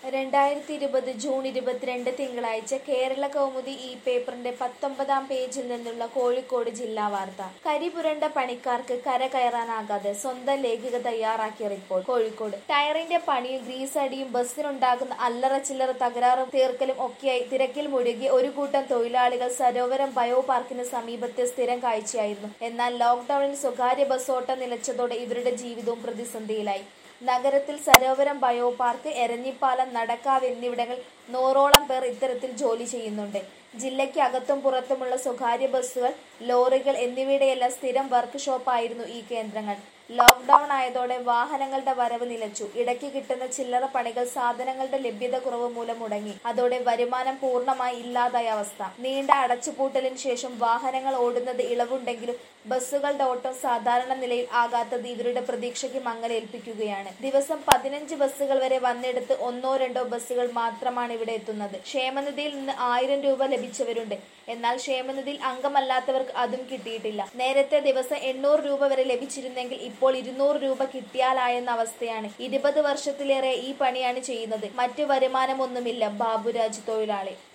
രണ്ടായിരത്തി ഇരുപത് ജൂൺ ഇരുപത്തിരണ്ട് തിങ്കളാഴ്ച കേരള കൗമുദി ഈ പേപ്പറിന്റെ പത്തൊമ്പതാം പേജിൽ നിന്നുള്ള കോഴിക്കോട് ജില്ലാ വാർത്ത കരിപുരണ്ട പണിക്കാർക്ക് കര കയറാനാകാതെ സ്വന്തം ലേഖിക തയ്യാറാക്കിയ റിപ്പോർട്ട് കോഴിക്കോട് ടയറിന്റെ പണിയും ഗ്രീസ് അടിയും ബസ്സിനുണ്ടാകുന്ന അല്ലറ ചില്ലറ തകരാറും തീർക്കലും ഒക്കെയായി തിരക്കിൽ മുഴുകി ഒരു കൂട്ടം തൊഴിലാളികൾ സരോവരം ബയോ പാർക്കിന് സമീപത്തെ സ്ഥിരം കാഴ്ചയായിരുന്നു എന്നാൽ ലോക്ഡൌണിൽ സ്വകാര്യ ബസ് ഓട്ടം നിലച്ചതോടെ ഇവരുടെ ജീവിതവും പ്രതിസന്ധിയിലായി നഗരത്തിൽ സരോവരം ബയോ പാർക്ക് എരഞ്ഞിപ്പാലം നടക്കാവ് എന്നിവിടങ്ങളിൽ നൂറോളം പേർ ഇത്തരത്തിൽ ജോലി ചെയ്യുന്നുണ്ട് ജില്ലയ്ക്ക് അകത്തും പുറത്തുമുള്ള സ്വകാര്യ ബസ്സുകൾ ലോറികൾ എന്നിവയുടെയെല്ലാം സ്ഥിരം വർക്ക് ഷോപ്പായിരുന്നു ഈ കേന്ദ്രങ്ങൾ ലോക്ക്ഡൌൺ ആയതോടെ വാഹനങ്ങളുടെ വരവ് നിലച്ചു ഇടയ്ക്ക് കിട്ടുന്ന ചില്ലറ പണികൾ സാധനങ്ങളുടെ ലഭ്യത കുറവ് മൂലം മുടങ്ങി അതോടെ വരുമാനം പൂർണ്ണമായി ഇല്ലാതായ അവസ്ഥ നീണ്ട അടച്ചുപൂട്ടലിന് ശേഷം വാഹനങ്ങൾ ഓടുന്നത് ഇളവുണ്ടെങ്കിലും ബസ്സുകളുടെ ഓട്ടം സാധാരണ നിലയിൽ ആകാത്തത് ഇവരുടെ പ്രതീക്ഷയ്ക്ക് മങ്ങലേൽപ്പിക്കുകയാണ് ദിവസം പതിനഞ്ച് ബസ്സുകൾ വരെ വന്നെടുത്ത് ഒന്നോ രണ്ടോ ബസ്സുകൾ മാത്രമാണ് ഇവിടെ എത്തുന്നത് ക്ഷേമനിധിയിൽ നിന്ന് ആയിരം രൂപ ലഭിച്ചവരുണ്ട് എന്നാൽ ക്ഷേമനിധിയിൽ അംഗമല്ലാത്തവർക്ക് അതും കിട്ടിയിട്ടില്ല നേരത്തെ ദിവസം എണ്ണൂറ് രൂപ വരെ ലഭിച്ചിരുന്നെങ്കിൽ ഇപ്പോൾ ഇരുന്നൂറ് രൂപ കിട്ടിയാലായെന്ന അവസ്ഥയാണ് ഇരുപത് വർഷത്തിലേറെ ഈ പണിയാണ് ചെയ്യുന്നത് മറ്റു വരുമാനമൊന്നുമില്ല ബാബുരാജ് തൊഴിലാളി